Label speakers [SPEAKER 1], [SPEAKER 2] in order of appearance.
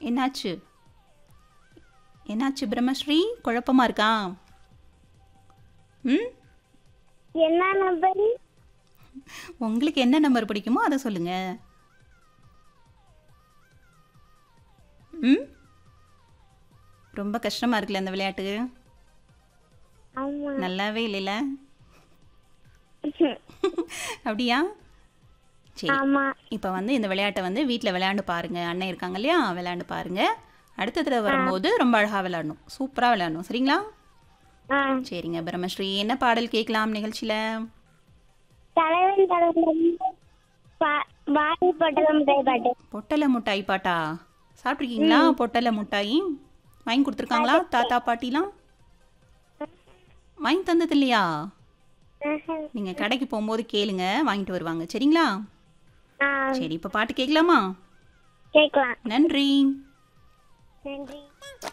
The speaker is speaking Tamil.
[SPEAKER 1] என்னாச்சு என்னாச்சு பிரம்மஸ்ரீ குழப்பமா இருக்கா ம்
[SPEAKER 2] என்ன நம்பர்
[SPEAKER 1] உங்களுக்கு என்ன நம்பர் பிடிக்குமோ அதை சொல்லுங்க ம் ரொம்ப கஷ்டமா இருக்குல்ல அந்த விளையாட்டு
[SPEAKER 2] ஆமா
[SPEAKER 1] நல்லாவே இல்லைல்ல அப்படியா சரி
[SPEAKER 2] ஆமா
[SPEAKER 1] இப்போ வந்து இந்த விளையாட்டை வந்து வீட்டில் விளையாண்டு பாருங்க அண்ணன் இருக்காங்க இல்லையா விளையாண்டு பாருங்க அடுத்த தடவை வரும்போது ரொம்ப அழகாக விளையாடணும் சூப்பராக விளையாடணும் சரிங்களா
[SPEAKER 2] ஆ
[SPEAKER 1] சரிங்க பிரம்மஸ்ரீ என்ன பாடல் கேட்கலாம் நிகழ்ச்சியில்
[SPEAKER 2] தலைவன் தலைவன் வாடி பொட்டலம் பாட்டு
[SPEAKER 1] பொட்டலை முட்டாய் பாட்டா சாப்பிட்ருக்கீங்களா பொட்டலை முட்டாய் வாங்கி கொடுத்துருக்காங்களா தாத்தா பாட்டிலாம் வாங்கி தந்தது இல்லையா நீங்கள் கடைக்கு போகும்போது கேளுங்க வாங்கிட்டு வருவாங்க சரிங்களா
[SPEAKER 2] ஆ
[SPEAKER 1] சரி இப்போ பாட்டு கேட்கலாமா
[SPEAKER 2] கேட்கலாம்
[SPEAKER 1] நன்றி
[SPEAKER 2] நன்றி